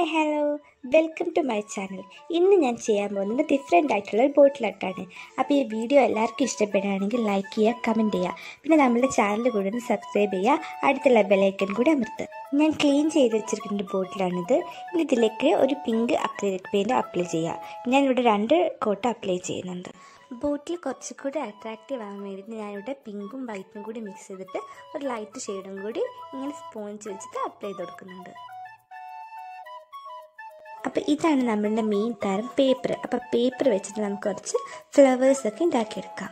hi hello welcome to my channel ഇന്ന് ഞാൻ ചെയ്യാൻ പോകുന്നത് ഡിഫറെൻ്റ് ആയിട്ടുള്ള ഒരു ബോട്ടിലട്ടാണ് അപ്പോൾ ഈ വീഡിയോ എല്ലാവർക്കും ഇഷ്ടപ്പെടുകയാണെങ്കിൽ ലൈക്ക് ചെയ്യുക കമൻറ്റ് ചെയ്യുക പിന്നെ നമ്മുടെ ചാനൽ കൂടെ ഒന്ന് സബ്സ്ക്രൈബ് ചെയ്യുക അടുത്തുള്ള ബെലൈക്കൺ കൂടി അമർത്തുക ഞാൻ ക്ലീൻ ചെയ്ത് വെച്ചിരിക്കുന്ന ബോട്ടിലാണിത് ഇനി ഇതിലേക്ക് ഒരു പിങ്ക് അക്രിലിക് പെയിൻറ്റ് അപ്ലൈ ചെയ്യുക ഞാനിവിടെ രണ്ട് കോട്ട് അപ്ലൈ ചെയ്യുന്നുണ്ട് ബോട്ടിൽ കുറച്ചുകൂടി അട്രാക്റ്റീവ് ആകാൻ വേണ്ടിയിട്ട് ഞാനിവിടെ പിങ്കും വൈറ്റും കൂടി മിക്സ് ചെയ്തിട്ട് ഒരു ലൈറ്റ് ഷെയ്ഡും കൂടി ഇങ്ങനെ സ്പോഞ്ച് വെച്ചിട്ട് അപ്ലൈ ചെയ്ത് കൊടുക്കുന്നുണ്ട് അപ്പോൾ ഇതാണ് നമ്മളുടെ മെയിൻ തരം പേപ്പർ അപ്പോൾ പേപ്പർ വെച്ചിട്ട് നമുക്ക് കുറച്ച് ഫ്ലവേഴ്സൊക്കെ ഉണ്ടാക്കിയെടുക്കാം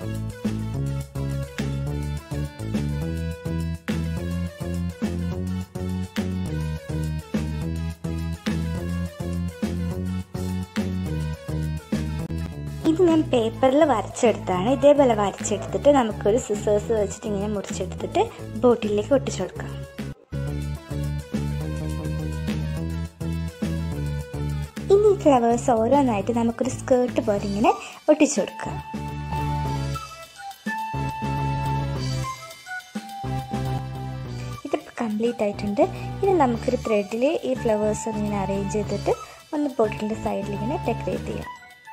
ഇത് ഞാൻ പേപ്പറിൽ വരച്ചെടുത്താണ് ഇതേപോലെ വരച്ചെടുത്തിട്ട് നമുക്കൊരു സിസേഴ്സ് വെച്ചിട്ട് ഇങ്ങനെ മുറിച്ചെടുത്തിട്ട് ബോട്ടിലേക്ക് ഒട്ടിച്ചു കൊടുക്കാം ഇനി ഈ ഫ്ലവേഴ്സ് ഓരോന്നായിട്ട് നമുക്കൊരു സ്കേർട്ട് പോലെ ഇങ്ങനെ ഒട്ടിച്ചു കൊടുക്കാം ഇതിപ്പോൾ കംപ്ലീറ്റ് ആയിട്ടുണ്ട് ഇനി നമുക്കൊരു ത്രെഡിൽ ഈ ഫ്ലവേഴ്സ് ഇങ്ങനെ അറേഞ്ച് ചെയ്തിട്ട് ഒന്ന് ബോട്ടിലിൻ്റെ സൈഡിൽ ഇങ്ങനെ ഡെക്കറേറ്റ് ചെയ്യാം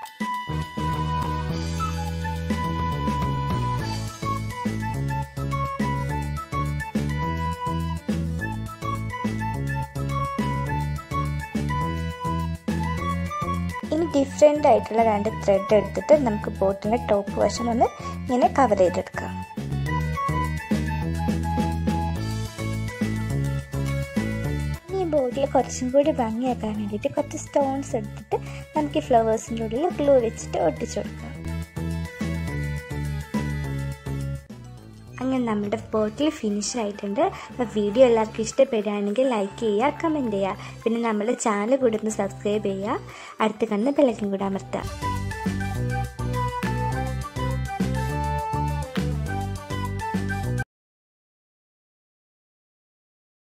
ഇനി ഡിഫറെൻ്റ് ആയിട്ടുള്ള രണ്ട് ത്രെഡ് എടുത്തിട്ട് നമുക്ക് ബോട്ടിൻ്റെ ടോപ്പ് വശം ഒന്ന് ഇങ്ങനെ കവർ ചെയ്തെടുക്കാം ഈ ബോട്ടിൽ കുറച്ചും കൂടി ഭംഗിയാക്കാൻ വേണ്ടിയിട്ട് കുറച്ച് സ്റ്റോൺസ് എടുത്തിട്ട് നമുക്ക് ഈ ഫ്ലവേഴ്സിൻ്റെ ഉള്ളിൽ ഗ്ലൂ വെച്ചിട്ട് ഒട്ടിച്ചു കൊടുക്കാം അങ്ങനെ നമ്മുടെ ബോട്ടിൽ ഫിനിഷ് ആയിട്ടുണ്ട് അപ്പോൾ വീഡിയോ എല്ലാവർക്കും ഇഷ്ടപ്പെടുകയാണെങ്കിൽ ലൈക്ക് ചെയ്യുക കമൻറ്റ് ചെയ്യുക പിന്നെ നമ്മുടെ ചാനൽ കൂടെ ഒന്ന് സബ്സ്ക്രൈബ് ചെയ്യുക അടുത്ത് കണ്ട് ബെല്ലൈക്കൻ കൂടെ അമർത്തുക